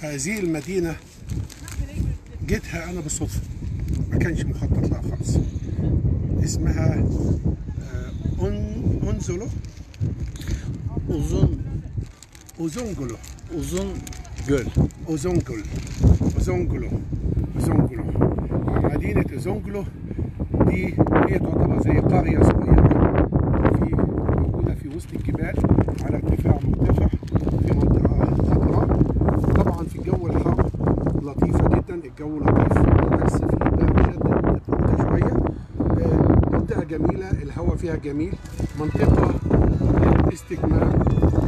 هذه المدينة جيتها أنا بالصدفة ما كانش مخطط لها خالص اسمها آه، أون أونزولو Uzun أوزونجولو uzun göl. أوزونجول أوزونجولو أوزونجولو مدينة أوزونجولو دي هي تعتبر زي قرية صغيرة في موجودة في وسط الجبال على ارتفاع مرتفع في منطقة خضراء طبعا في الجو الحر لطيفة جدا الجو لطيف بس في برد شدة شوية آه، منطقة جميلة الهواء فيها جميل منطقة استجمام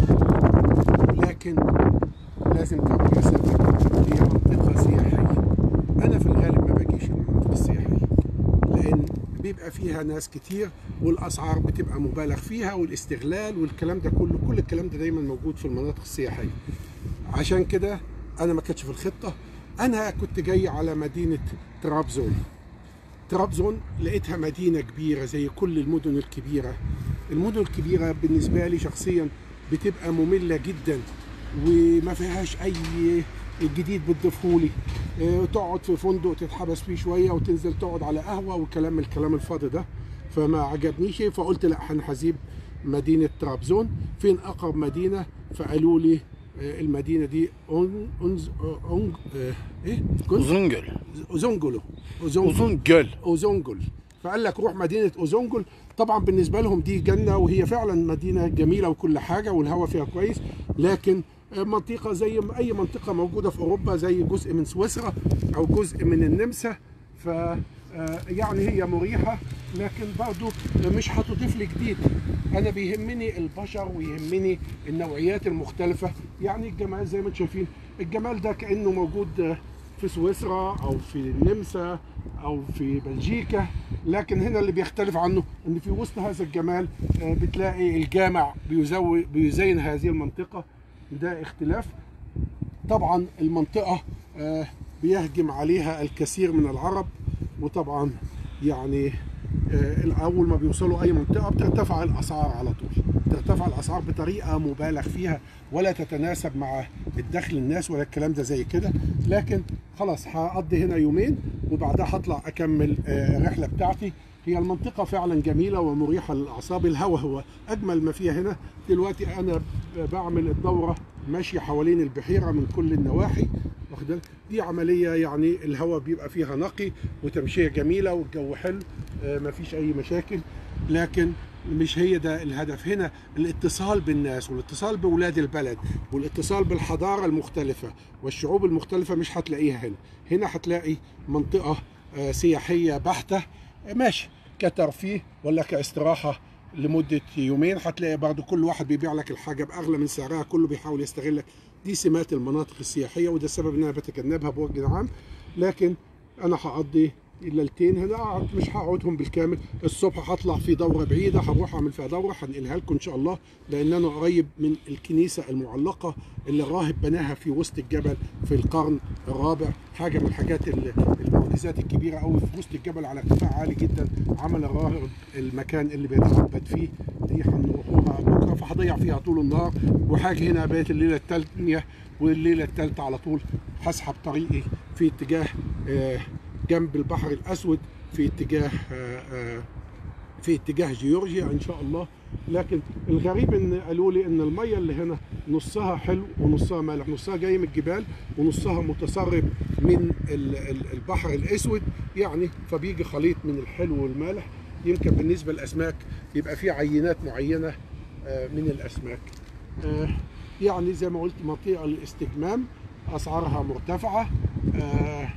لكن لازم تبقى حسابك هي منطقة سياحية أنا في الغالب ما باجيش المناطق السياحية لأن بيبقى فيها ناس كتير والأسعار بتبقى مبالغ فيها والاستغلال والكلام ده كله كل الكلام ده دايما موجود في المناطق السياحية عشان كده أنا ما كنتش في الخطة أنا كنت جاي على مدينة طرابزون طرابزون لقيتها مدينة كبيرة زي كل المدن الكبيرة المدن الكبيرة بالنسبة لي شخصيا بتبقى مملة جدا وما فيهاش أي جديد بتضيفهولي آه، تقعد في فندق تتحبس فيه شوية وتنزل تقعد على قهوة وكلام من الكلام الفاضي ده فما عجبنيش فقلت لا انا هسيب مدينة طرابزون فين أقرب مدينة فقالوا لي آه، المدينة دي أون أونز أونج آه، إيه؟ كنت؟ Uzun göl. أوزونجولو أوزونجولو Uzun göl. اوزونجل فقال لك روح مدينه اوزونجل طبعا بالنسبه لهم دي جنه وهي فعلا مدينه جميله وكل حاجه والهواء فيها كويس لكن منطقه زي ما اي منطقه موجوده في اوروبا زي جزء من سويسرا او جزء من النمسا ف آه، يعني هي مريحه لكن برضو مش هتضيف لي جديد انا بيهمني البشر ويهمني النوعيات المختلفه يعني الجمال زي ما انتم شايفين الجمال ده كانه موجود آه، في سويسرا او في النمسا او في بلجيكا لكن هنا اللي بيختلف عنه ان في وسط هذا الجمال آه، بتلاقي الجامع بيزوي بيزين هذه المنطقه ده اختلاف طبعا المنطقه آه، بيهجم عليها الكثير من العرب وطبعا يعني آه، اول ما بيوصلوا اي منطقه بترتفع الاسعار على طول ترتفع الاسعار بطريقه مبالغ فيها ولا تتناسب مع الدخل الناس ولا الكلام ده زي كده لكن خلاص هقضي هنا يومين وبعدها هطلع اكمل آه، الرحله بتاعتي هي المنطقه فعلا جميله ومريحه للاعصاب الهواء هو اجمل ما فيها هنا دلوقتي انا بعمل الدوره ماشي حوالين البحيره من كل النواحي واخد بالك؟ دي عمليه يعني الهواء بيبقى فيها نقي وتمشيه جميله والجو حلو آه، مفيش اي مشاكل لكن مش هي ده الهدف هنا الاتصال بالناس والاتصال بولاد البلد والاتصال بالحضارة المختلفة والشعوب المختلفة مش هتلاقيها هنا هنا هتلاقي منطقة آه، سياحية بحتة آه، ماشي كترفيه ولا كاستراحة لمدة يومين هتلاقي برضو كل واحد بيبيع لك الحاجة بأغلى من سعرها كله بيحاول يستغلك دي سمات المناطق السياحية وده السبب ان انا بتجنبها بوجه عام لكن انا هقضي الليلتين هنا أقعد مش هقعدهم بالكامل الصبح هطلع في دوره بعيده هروح اعمل فيها دوره هنقلها لكم ان شاء الله لان انا قريب من الكنيسه المعلقه اللي الراهب بناها في وسط الجبل في القرن الرابع حاجه من الحاجات ال- المعجزات الكبيره قوي في وسط الجبل على ارتفاع عالي جدا عمل الراهب المكان اللي بيتعبد فيه دي هنروحوها بكره فهضيع فيها طول النهار وحاجه هنا بقت الليله الثانيه والليله الثالثه على طول هسحب طريقي في اتجاه آه، جنب البحر الاسود في اتجاه آه، آه، في اتجاه جيورجيا ان شاء الله لكن الغريب ان قالوا لي ان الميه اللي هنا نصها حلو ونصها مالح نصها جاي من الجبال ونصها متسرب من ال- ال- البحر الاسود يعني فبيجي خليط من الحلو والمالح يمكن بالنسبه للاسماك يبقى في عينات معينه آه، من الاسماك آه، يعني زي ما قلت منطقه للاستجمام اسعارها مرتفعه آه،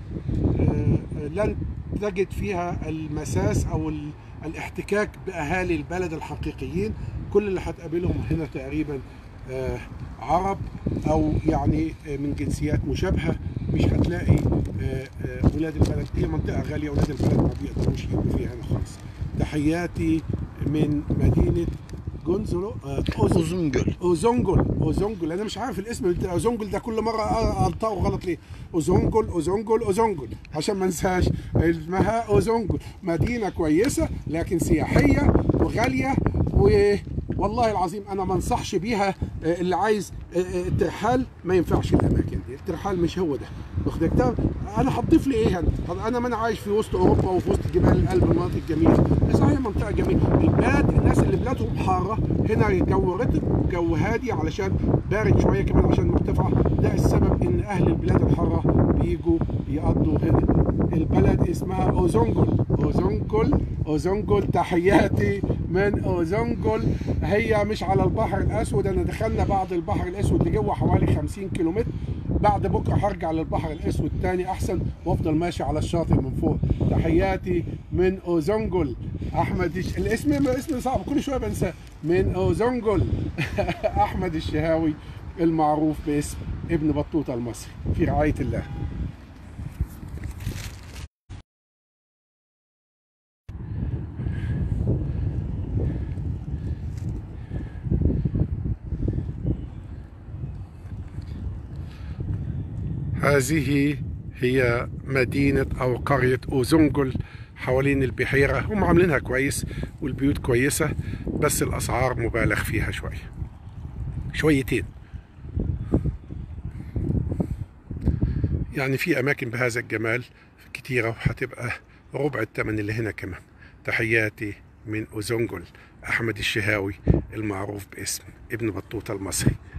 آه، لن تجد فيها المساس او ال- الاحتكاك باهالي البلد الحقيقيين كل اللي هتقابلهم هنا تقريبا آه، عرب او يعني آه، من جنسيات مشابهه مش هتلاقي آه، آه، ولاد البلد هي منطقه غاليه ولاد البلد ما بيقدروش يجوا فيها هنا خالص تحياتي من مدينه جونزولو آه، أوزو Uzun göl. اوزونجل اوزونجل انا مش عارف الاسم بتاع اوزونجل ده كل مره انطقه غلط ليه اوزونجل اوزونجل اوزونجل عشان ما انساش اسمها اوزونجل مدينه كويسه لكن سياحيه وغاليه و والله العظيم انا ما انصحش بيها آه، اللي عايز آه، آه، الترحال ما ينفعش الاماكن دي الترحال مش هو ده واخدك ده انا هتضيف لي ايه هنا طب انا ما انا عايش في وسط اوروبا وفي وسط جبال الألب المناطق الجميله صحيح منطقه جميله البلاد الناس اللي بلادهم حاره هنا الجو رطب جو هادي علشان بارد شويه كمان عشان مرتفعه ده السبب ان اهل البلاد الحاره بيجوا يقضوا هنا البلد اسمها اوزونجول اوزونجول اوزونجول تحياتي من اوزونجول هي مش على البحر الاسود انا دخلنا بعد البحر الاسود لجوه حوالي 50 كيلومتر بعد بكره هرجع للبحر الاسود تاني احسن وافضل ماشي على الشاطئ من فوق تحياتي من اوزونجول احمد الش... الاسم اسم صعب كل شويه بنساه من اوزونجول احمد الشهاوي المعروف باسم ابن بطوطه المصري في رعايه الله هذه هي مدينة أو قرية أوزنجل حوالين البحيرة هم عاملينها كويس والبيوت كويسة بس الأسعار مبالغ فيها شوية شويتين يعني في أماكن بهذا الجمال كتيرة وهتبقى ربع الثمن اللي هنا كمان تحياتي من أوزنجل أحمد الشهاوي المعروف باسم ابن بطوطة المصري